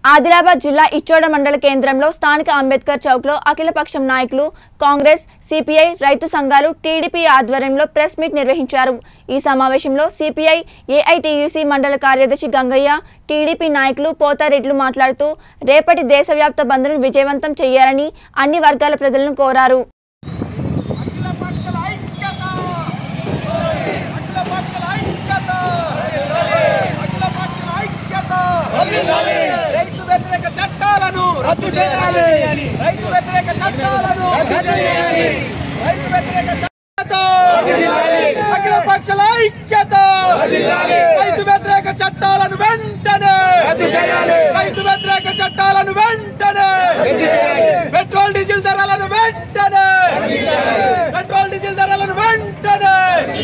ఆదిలాబాద్ జిల్లా ఇచ్చోడ మండల కేంద్రంలో స్థానిక అంబేద్కర్ చౌక్లో అఖిలపక్షం నాయకులు కాంగ్రెస్ సిపిఐ రైతు సంఘాలు టీడీపీ ఆధ్వర్యంలో ప్రెస్ మీట్ నిర్వహించారు ఈ సమావేశంలో సిపిఐ ఏఐటియుసి మండల కార్యదర్శి గంగయ్య టీడీపీ నాయకులు పోతారెడ్లు మాట్లాడుతూ రేపటి దేశవ్యాప్త బంద్ను విజయవంతం చేయాలని అన్ని వర్గాల ప్రజలను కోరారు అఖిల పక్షల ఐక్యత అఖిల పక్షల ఐక్యత అఖిల పక్షల ఐక్యత రైతు వ్యతిరేక చట్టాలను రద్దు చేయాలి రైతు వ్యతిరేక చట్టాలను రద్దు చేయాలి రైతు వ్యతిరేక చట్టాలతో అఖిల పక్షల ఐక్యత రైతు వ్యతిరేక చట్టాలను వెంటనే రైతు వ్యతిరేక చట్టాలను వెంటనే పెట్రోల్ డీజిల్ ధరలను వెంటనే పెట్రోల్ డీజిల్ ధరలను వెంటనే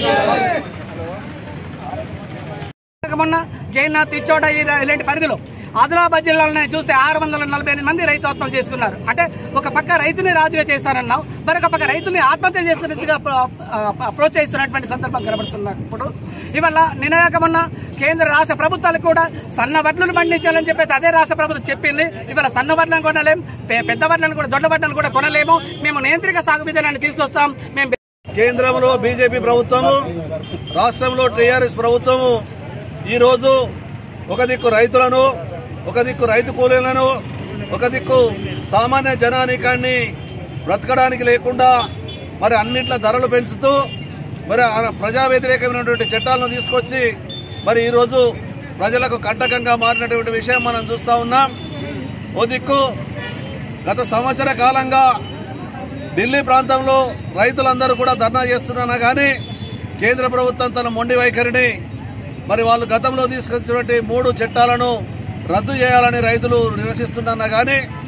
మొన్న జైనాథ్ ఇచ్చోట ఈ- ఇలాంటి పరిధిలో ఆదిలాబాద్ జిల్లాలోనే చూస్తే ఆరు వందల నలభై ఎనిమిది మంది రైతు ఆత్మహత్య చేసుకున్నారు అంటే ఒక పక్క రైతుని రాజుగా చేస్తారన్నావు మరొక పక్క రైతుని ఆత్మహత్య చేసుకున్నట్టుగా ప్రోత్సహిస్తున్నటువంటి సందర్భం కనబడుతున్నప్పుడు ఇవల్ల నినాక మొన్న కేంద్ర రాష్ట్ర ప్రప్రభుత్వాలు కూడా సన్న వడ్లను పండించాలని చెప్పేసి అదే రాష్ట్ర ప్రభుత్వం చెప్పింది ఇవాళ సన్న వడ్లను కొనలేం పె- పెద్ద వడ్లను కూడా దొడ్డ వడ్లను కూడా కొనలేము మేము నియంత్రిక సాగు విధానాన్ని తీసుకొస్తాం మేము కేంద్రంలో బీజేపీ ప్రభుత్వము రాష్ట్రంలో టీఆర్ఎస్ ప్రభుత్వము ఈరోజు ఒక దిక్కు రైతులను ఒక దిక్కు రైతు కూలీలను ఒక దిక్కు సామాన్య జనానికాన్ని బ్రతకడానికి లేకుండా మరి అన్నిట్ల ధరలు పెంచుతూ మరి ఆ ప్రజా వ్యతిరేకమైనటువంటి చట్టాలను తీసుకొచ్చి మరి ఈరోజు ప్రజలకు కంటకంగా మారినటువంటి విషయం మనం చూస్తా ఉన్నాం ఓ దిక్కు గత సంవత్సర కాలంగా ఢిల్లీ ప్రాంతంలో రైతులందరూ కూడా ధర్నా చేస్తున్నా కానీ కేంద్ర ప్రభుత్వం తన మొండి వైఖరిని మరి వాళ్ళు గతంలో తీసుకొచ్చినటువంటి మూడు చట్టాలను రద్దు చేయాలని రైతులు నిరసిస్తున్నా కానీ